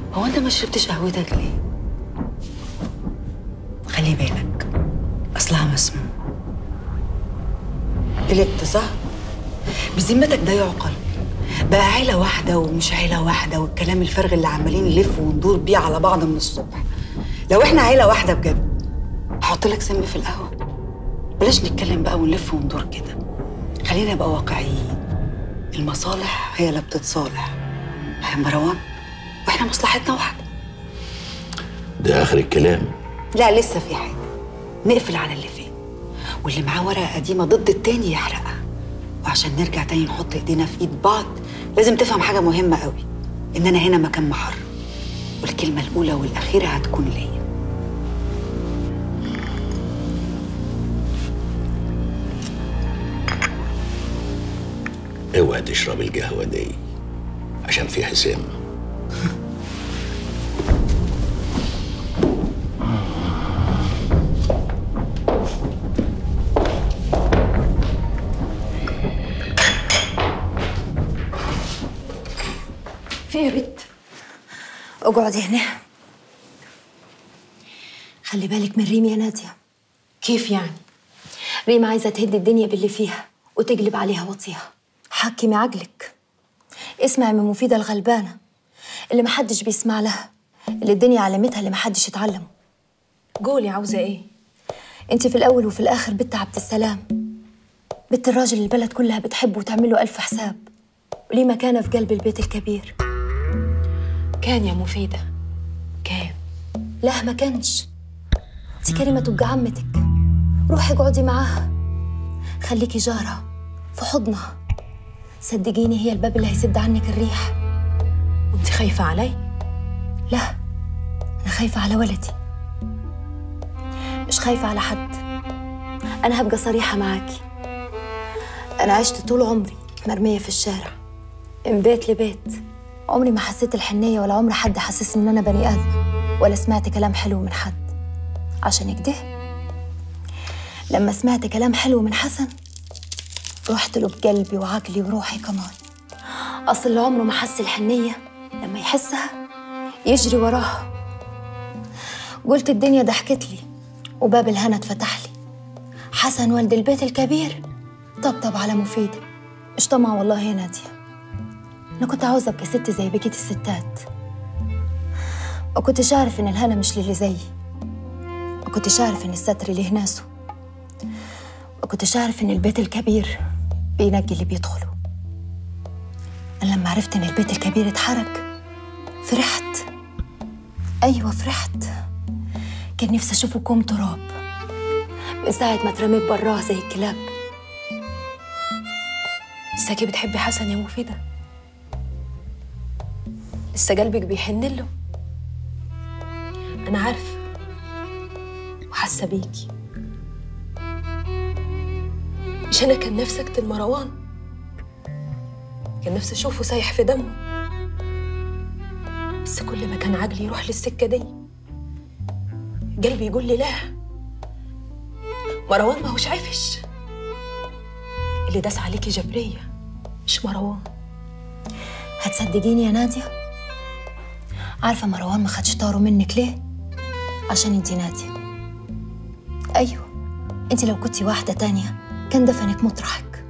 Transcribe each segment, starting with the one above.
هو انت ما شربتش قهوتك ليه خلي بالك اصلها مسموم قلقت صح بذمتك ده يعقل بقى عيلة واحدة ومش عيلة واحدة والكلام الفارغ اللي عمالين نلف وندور بيه على بعض من الصبح لو احنا عيلة واحدة بجد هحط لك سم في القهوة بلاش نتكلم بقى ونلف وندور كده خلينا نبقى واقعيين المصالح هي اللي بتتصالح يا مروان واحنا مصلحتنا واحدة ده اخر الكلام لا لسه في حاجة نقفل على اللي فات واللي معاه ورقة قديمة ضد التاني يحرقها وعشان نرجع تاني نحط ايدينا في ايد بعض لازم تفهم حاجة مهمة قوي ان انا هنا مكان محرم والكلمة الأولى والأخيرة هتكون ليا اوعى تشرب القهوه دي عشان فيها سم في إيه يا بت اقعدي هنا خلي بالك من ريم يا نادية كيف يعني؟ ريم عايزة تهد الدنيا باللي فيها وتقلب عليها وطيها حكمي عقلك اسمعي من مفيدة الغلبانة اللي محدش بيسمع لها اللي الدنيا علمتها اللي محدش اتعلمه قولي عاوزة إيه؟ انت في الأول وفي الآخر بنت عبد السلام بنت الراجل اللي البلد كلها بتحبه وتعمل له ألف حساب وليه مكانة في قلب البيت الكبير كان يا مفيدة كان لا ما كانش دي كريمة تبقى عمتك روحي اقعدي معاها خليكي جارها في حضنها صدقيني هي الباب اللي هيسد عنك الريح وانت خايفة علي؟ لا أنا خايفة على ولدي مش خايفة على حد أنا هبقى صريحة معاكي أنا عشت طول عمري مرمية في الشارع من بيت لبيت عمري ما حسيت الحنية ولا عمر حد حسسني إن أنا بني آدمة ولا سمعت كلام حلو من حد عشان كده لما سمعت كلام حلو من حسن رحت له بقلبي وعقلي وروحي كمان أصل اللي عمره ما حس الحنية لما يحسها يجري وراها قلت الدنيا ضحكت لي وباب الهنا اتفتح لي حسن والد البيت الكبير طبطب على مفيدة مش طمع والله يا نادية أنا كنت عاوزة أبقى ست زي بقية الستات ما كنتش أعرف إن الهنا مش للي زيي ما كنتش أعرف إن الستر ليه ناسه ما كنتش أعرف إن البيت الكبير بينجي اللي بيدخله أنا لما عرفت إن البيت الكبير اتحرق فرحت أيوة فرحت كان نفسي أشوفه كوم تراب من ساعة ما اترميت براه زي الكلاب لساكي بتحبي حسن يا مفيدة لسه قلبك بيحن له أنا عارفة وحاسة بيكي مش أنا كان نفسي أقتل مروان كان نفسي أشوفه سايح في دمه بس كل ما كان عقلي يروح للسكة دي قلبي يقول لي لا مروان ما هوش عفش اللي داس عليكي جبرية مش مروان هتصدقيني يا نادية عارفة مروان ما خدش طاره منك ليه؟ عشان انتي نادية أيوة انتي لو كنتي واحدة تانية كان دفنك مطرحك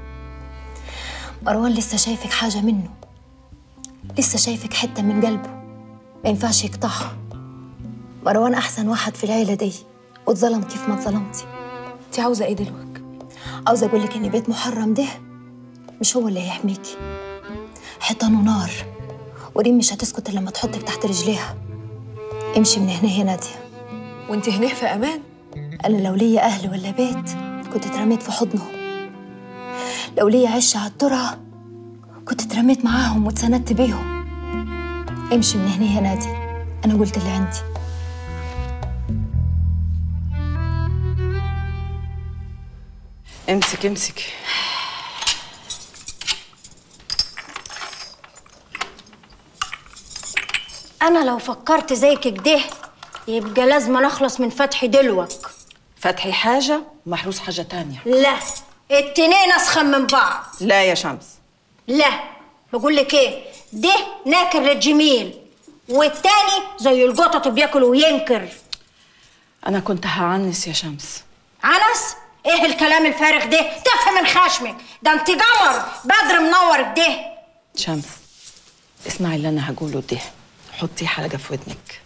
مروان لسه شايفك حاجة منه لسه شايفك حتة من قلبه ما ينفعش يقطعها مروان أحسن واحد في العيلة دي واتظلم كيف ما اتظلمتي انت عاوزة ايه دلوقتي؟ عاوزة أقول لك إن بيت محرم ده مش هو اللي هيحميكي حيطانه نار وريم مش هتسكت إلا لما تحطك تحت رجليها امشي من هنا يا نادية وانت هنا في أمان أنا لو ليا أهل ولا بيت كنت اترميت في حضنهم لو ليا عش على الترعة كنت اترميت معاهم واتسندت بيهم امشي من هنا يا نادي أنا قلت اللي عندي امسك امسك انا لو فكرت زيك كده يبقى لازم نخلص من فتحي دلوك فتحي حاجة محروس حاجة تانية لا التنين اسخن من بعض لا يا شمس لا بقول لك ايه ده ناكر للجميل والتاني زي القطط بياكل وينكر أنا كنت هعنس يا شمس عنس ايه الكلام الفارغ ده تف من خشمك ده انت قمر بدر منور كده شمس اسمعي اللي أنا هقوله ده حطي حلقة في ودنك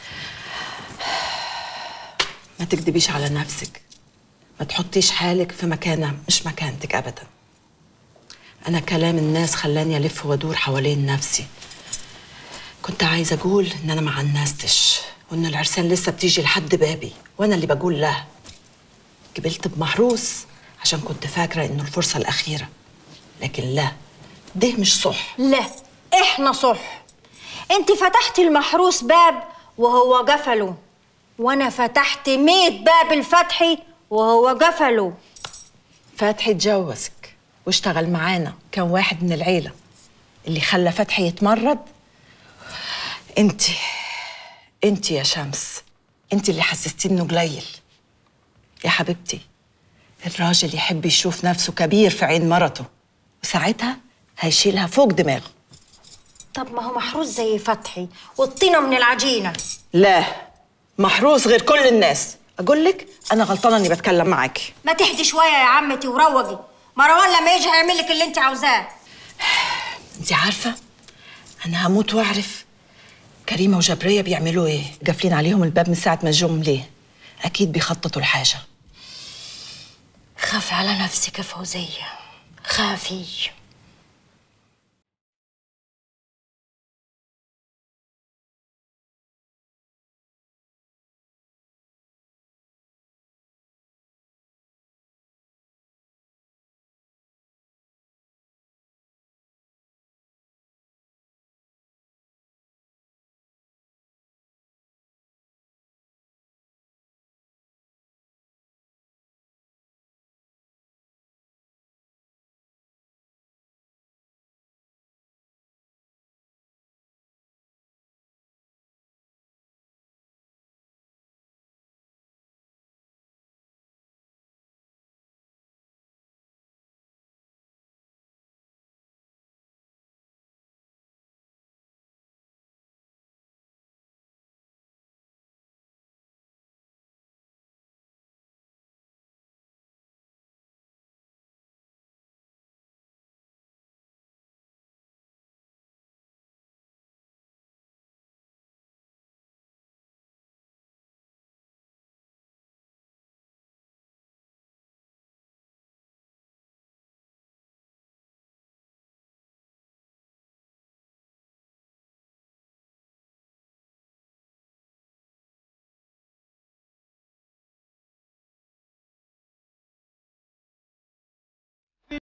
ما تكدبيش على نفسك ما تحطيش حالك في مكانة مش مكانتك أبدا أنا كلام الناس خلاني ألف وأدور حوالين نفسي كنت عايزة أقول إن أنا ما عنستش وإن العرسان لسه بتيجي لحد بابي وأنا اللي بقول لا قبلت بمحروس عشان كنت فاكرة إنه الفرصة الأخيرة لكن لا ده مش صح لا احنا صح انت فتحت المحروس باب وهو قفله وانا فتحت ميت باب الفتحي وهو قفله فتحي اتجوزك واشتغل معانا كان واحد من العيلة اللي خلى فتحي يتمرد انت انت يا شمس انت اللي حسستي انه قليل يا حبيبتي الراجل يحب يشوف نفسه كبير في عين مرته وساعتها هيشيلها فوق دماغه طب ما هو محروس زي فتحي والطينه من العجينه لا محروس غير كل الناس اقول لك انا غلطانه اني بتكلم معاكي ما تهدي شويه يا عمتي وروجي مروان لما يجي هيعمل لك اللي انت عاوزاه انت عارفه انا هموت واعرف كريمه وجبريه بيعملوا ايه قافلين عليهم الباب من ساعه ما جم ليه اكيد بيخططوا لحاجه خافي على نفسك يا فوزيه خافي